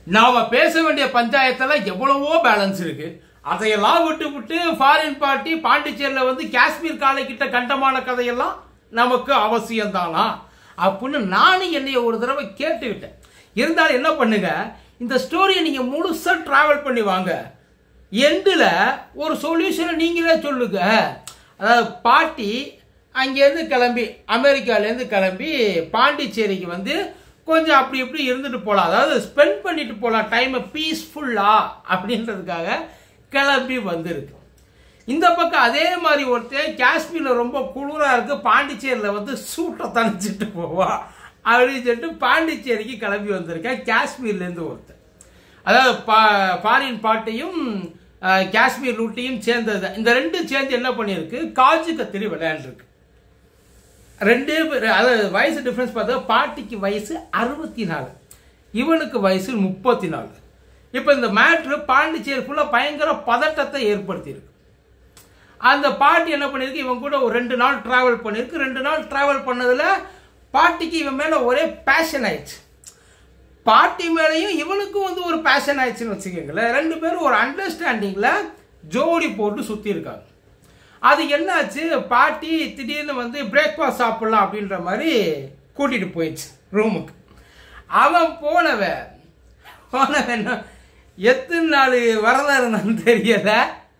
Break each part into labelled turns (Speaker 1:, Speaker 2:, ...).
Speaker 1: நாம பேச வேண்டிய பஞ்சாயத்துல எவ்வளவோ பேலன்ஸ் இருக்கு அதையெல்லாம் விட்டு விட்டு ஃபாரின் பார்ட்டி பாண்டிச்சேரியில வந்து காஷ்மீர் காலை கிட்ட கண்டமான கதையெல்லாம் நமக்கு அவசியம் தானா அப்படின்னு நானும் என்னைய ஒரு தடவை கேட்டுக்கிட்டேன் இருந்தாலும் என்ன பண்ணுங்க இந்த ஸ்டோரியை நீங்க முழுசா டிராவல் பண்ணி வாங்க எண்டில் ஒரு சொல்யூஷனை நீங்களே சொல்லுங்க அதாவது பாட்டி அங்கேருந்து கிளம்பி அமெரிக்காலேருந்து கிளம்பி பாண்டிச்சேரிக்கு வந்து கொஞ்சம் அப்படி இப்படி இருந்துட்டு போகலாம் அதாவது ஸ்பெண்ட் பண்ணிட்டு போகலாம் டைமை பீஸ்ஃபுல்லாக அப்படின்றதுக்காக கிளம்பி வந்திருக்கு இந்த பக்கம் அதே மாதிரி ஒருத்தன் காஷ்மீரில் ரொம்ப குளிராக இருக்கு பாண்டிச்சேரியில் வந்து சூட்டை தணிச்சிட்டு போவா அப்படின்னு சொல்லிட்டு பாண்டிச்சேரிக்கு கிளம்பி வந்திருக்கேன் காஷ்மீர்லேருந்து ஒருத்தன் அதாவது பா ஃபாரின் பாட்டையும் அஹ், காஷ்மீர் ரூட்டையும் சேர்ந்தது தான். இந்த ரெண்டும் சேர்ந்து என்ன பண்ணியிருக்கு காஜு கத்திரி விளையாண்டுருக்கு ரெண்டே பேர் அதாவது வயசு டிஃப்ரென்ஸ் பார்த்தா பாட்டிக்கு வயசு அறுபத்தி நாலு இவனுக்கு வயசு முப்பத்தி நாலு இப்போ இந்த மேட்ரு பாண்டிச்சேரி ஃபுல்லாக பயங்கர பதட்டத்தை ஏற்படுத்தியிருக்கு அந்த பாட்டி என்ன பண்ணியிருக்கு இவன் கூட ஒரு ரெண்டு நாள் டிராவல் பண்ணியிருக்கு ரெண்டு நாள் டிராவல் பண்ணதுல பாட்டிக்கு இவன் மேலே ஒரே பேஷன் ஆயிடுச்சு பாட்டி மேலேயும் இவனுக்கும் வந்து ஒரு பேஷன் ஆயிடுச்சுன்னு வச்சுக்கோங்களேன் ரெண்டு பேரும் ஒரு அண்டர்ஸ்டாண்டிங்கில் ஜோடி போட்டு சுற்றி இருக்காங்க அது என்னாச்சு பாட்டி திடீர்னு வந்து பிரேக்ஃபாஸ்ட் சாப்பிடலாம் அப்படின்ற மாதிரி கூட்டிகிட்டு போயிடுச்சு ரூமுக்கு அவன் போனவன் போனவன் என்ன எத்தனை நாள் வரதா இருந்தான்னு தெரியல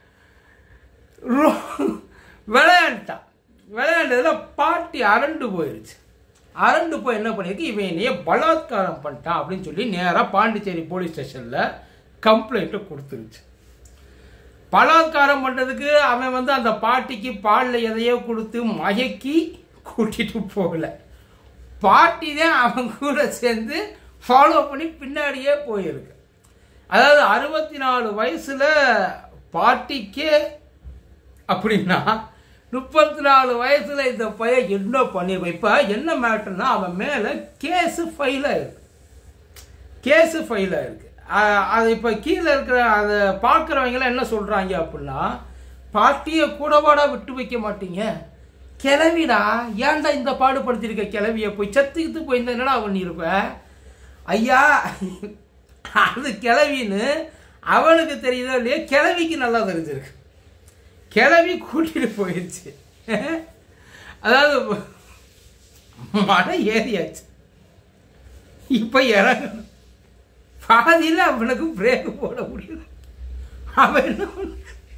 Speaker 1: ரோ- விளையாண்டான் விளையாண்டதுல பாட்டி அரண்டு போயிருச்சு அரண்டு போய் என்ன பண்ணியிருக்கு இவன் என்னைய பலாத்காரம் பண்ணிட்டான் அப்படின்னு சொல்லி நேராக பாண்டிச்சேரி போலீஸ் ஸ்டேஷனில் கம்ப்ளைண்ட்டை கொடுத்துருச்சு பலாத்காரம் பண்ணுறதுக்கு அவன் வந்து அந்த பாட்டிக்கு பாலில் எதையோ கொடுத்து மயக்கி கூட்டிட்டு போகல பாட்டி தான் அவன் கூட சேர்ந்து ஃபாலோ பண்ணி பின்னாடியே போயிருக்கு அதாவது அறுபத்தி நாலு வயசுல பாட்டிக்கே அப்படின்னா முப்பத்தி நாலு வயசுல இந்த பையன் என்ன பண்ணிருப்பான் இப்போ என்ன மேட்டர்னா அவன் மேலே கேஸு ஃபைல் ஆயிருக்கு கேஸு ஃபைல் ஆயிருக்கு அஹ் அது இப்போ கீழே இருக்கிற அதை பார்க்குறவங்களாம் என்ன சொல்கிறாங்க அப்படின்னா பாட்டியை கூடவாடா விட்டு வைக்க மாட்டீங்க கிளவிடா ஏன்டா இந்த பாடுபடுத்திருக்க கிளவியை போய் செத்துக்கிட்டு போய் இந்த என்னடா பண்ணியிருப்ப ஐயா அது கிளவின்னு அவனுக்கு தெரியுதோ இல்லையோ கிளவிக்கு நல்லா தெரிஞ்சிருக்கு கிளவி கூட்டிட்டு போயிடுச்சு அதாவது மழை ஏறியாச்சு இப்போ இறங்கணும் பாதியில் அவனுக்கு பிரேக் போட முடியல அவன் என்ன பண்ண-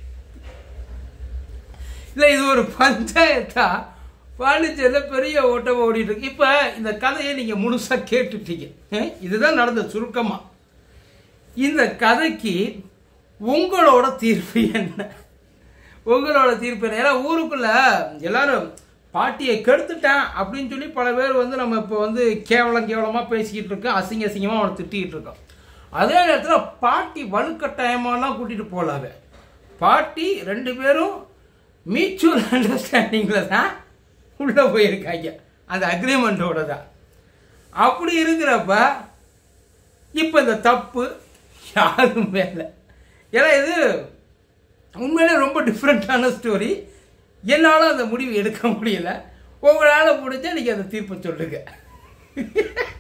Speaker 1: இல்லை இது ஒரு பஞ்சாயத்தா பாண்டிச்சேரியில் பெரிய ஓட்டம் ஓடிட்டு இருக்கு இப்போ இந்த கதையை நீங்கள் முழுசாக கேட்டுட்டீங்க அஹ், இதுதான் நடந்த சுருக்கமாக இந்த கதைக்கு உங்களோட தீர்ப்பு என்ன உங்களோட தீர்ப்பு என்ன ஏன்னா ஊருக்குள்ள எல்லாரும் பாட்டியை கெடுத்துட்டேன் அப்படின்னு சொல்லி பல பேர் வந்து நம்ம இப்போ வந்து கேவலம் கேவலமாக பேசிக்கிட்டு இருக்கோம் அசிங்க அசிங்கமாக அவனை திட்டிக்கிட்டு இருக்கோம் அதே நேரத்தில் பாட்டி வலுக்கட்டாயமாலாம் கூட்டிகிட்டு போகலாத பாட்டி ரெண்டு பேரும் மியூச்சுவல் அண்டர்ஸ்டாண்டிங்கில் தான் உள்ளே போயிருக்காங்க அந்த அக்ரிமெண்ட்டோட தான் அப்படி இருக்கிறப்ப இப்போ இந்த தப்பு யாரும் மேலே ஏன்னா இது உண்மையிலே ரொம்ப டிஃப்ரெண்ட்டான ஸ்டோரி என்னால் அந்த முடிவு எடுக்க முடியல உங்களால் முடிஞ்சால் நீங்கள் அந்த தீர்ப்பை சொல்லுங்கள்